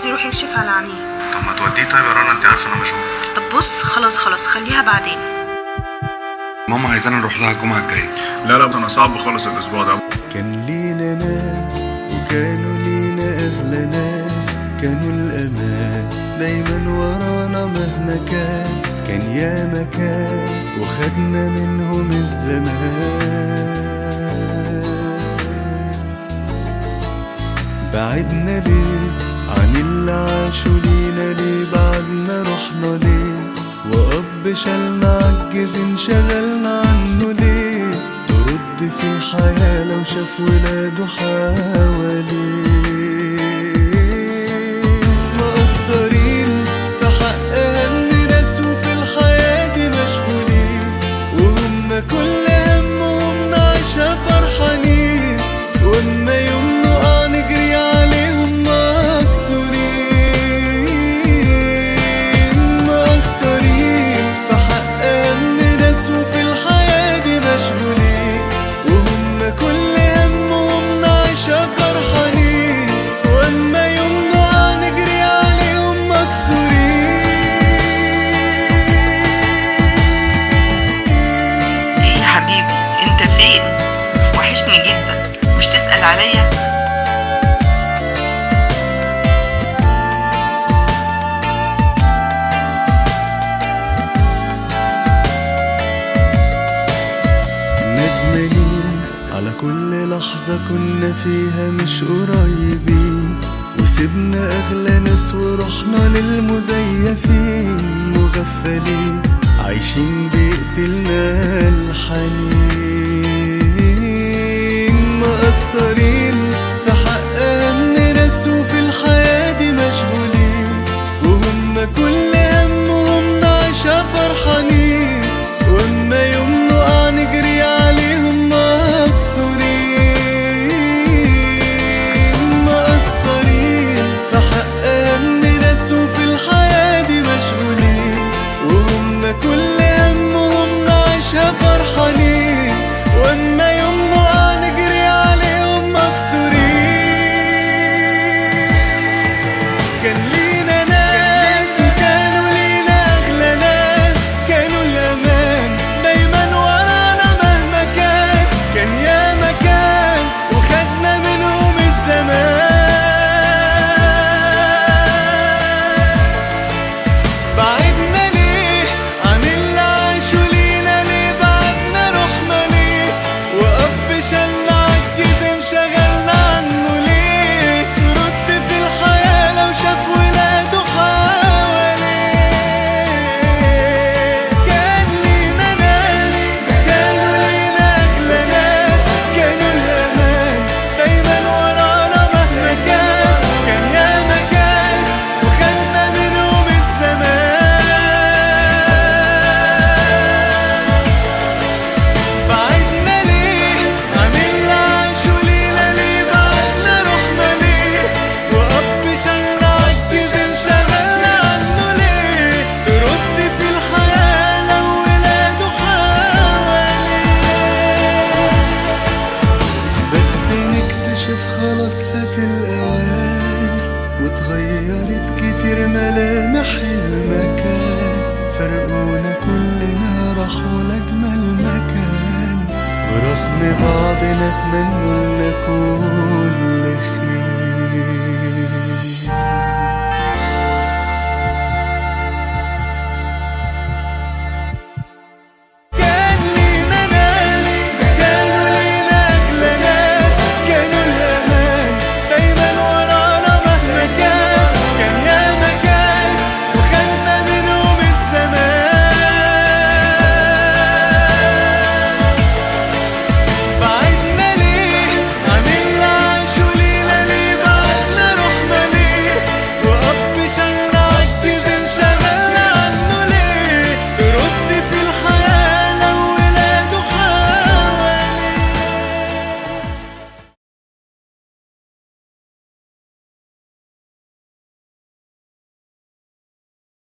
عايز يروح يكشف على عينيه طب ما توديه طيب يا رنا انت عارفه انا مشغول طب بص خلاص خلاص خليها بعدين ماما عايزانا نروح لها الجمعه الجايه لا لا انا صعب خالص الاسبوع ده كان لينا ناس وكانوا لينا أغلى ناس كانوا الأمان دايما ورانا مهما كان كان يا مكان وخدنا منهم الزمان بعدنا ليه عن اللي عاشوا لينا ليه بعدنا رحنا ليه وأب شالنا عجز انشغلنا عنه ليه ترد في الحياة لو شاف ولاده حواليه مقصرين في حق أهم ناس وفي الحياة دي مشغولين وهم كل همهم نعيشها فرحانين واما يوم نقع نجري عليهم مكسورين مقصرين في حق أهم ناس وفي الحياة دي مشغولين وهم كل همهم نعيشها فرحانين واما يوم نقع نجري عليهم مكسورين ايه يا حبيبي انت فين وحشني جدا مش تسأل عليا ندمانين على كل لحظة كنا فيها مش قريبين وسيبنا أغلى ناس ورحنا للمزيفين مغفلين عايشين بيقتلنا الحنين مقصرين في حق أهم ناس وفي الحياة دي مشغولين وهم كل همهم نعيشها فرحانين واما يوم نقع نجري عليهم مكسورين مقصرين في حق أهم ناس وفي الحياة دي مشغولين وهم كل همهم نعيشها فرحانين واما يوم نقع نجري عليهم مكسورين كان لينا ناس وكانوا لينا أغلى ناس كانوا الأمان دايما ورانا مهما كان كان يا مكان وخدنا منهم الزمان بعدنا ليه عن اللي عاشوا لينا ليه بعدنا رحنا ليه وأب شل عجز انشغلنا عنه ليه ترد في الحياة لو شاف ولاده حواليه كان لينا ناس كانوا لينا أغلى ناس كانوا الأمان دايما ورانا مهما كان كان يا مكان وخدنا منهم الزمان بعدنا ليه عن اللي عاشوا لينا ليه بعدنا رحنا ليه وأب شلنا عجز انشغلنا عنه ليه ترد في الحياة لو ولاده حواليه بس نكتشف خلاص فات الأوان واتغيرت كتير ملامح المكان فرقونا كلنا راحوا لأجمل مكان ورغم بعضنا اتمنوا لنا كل خير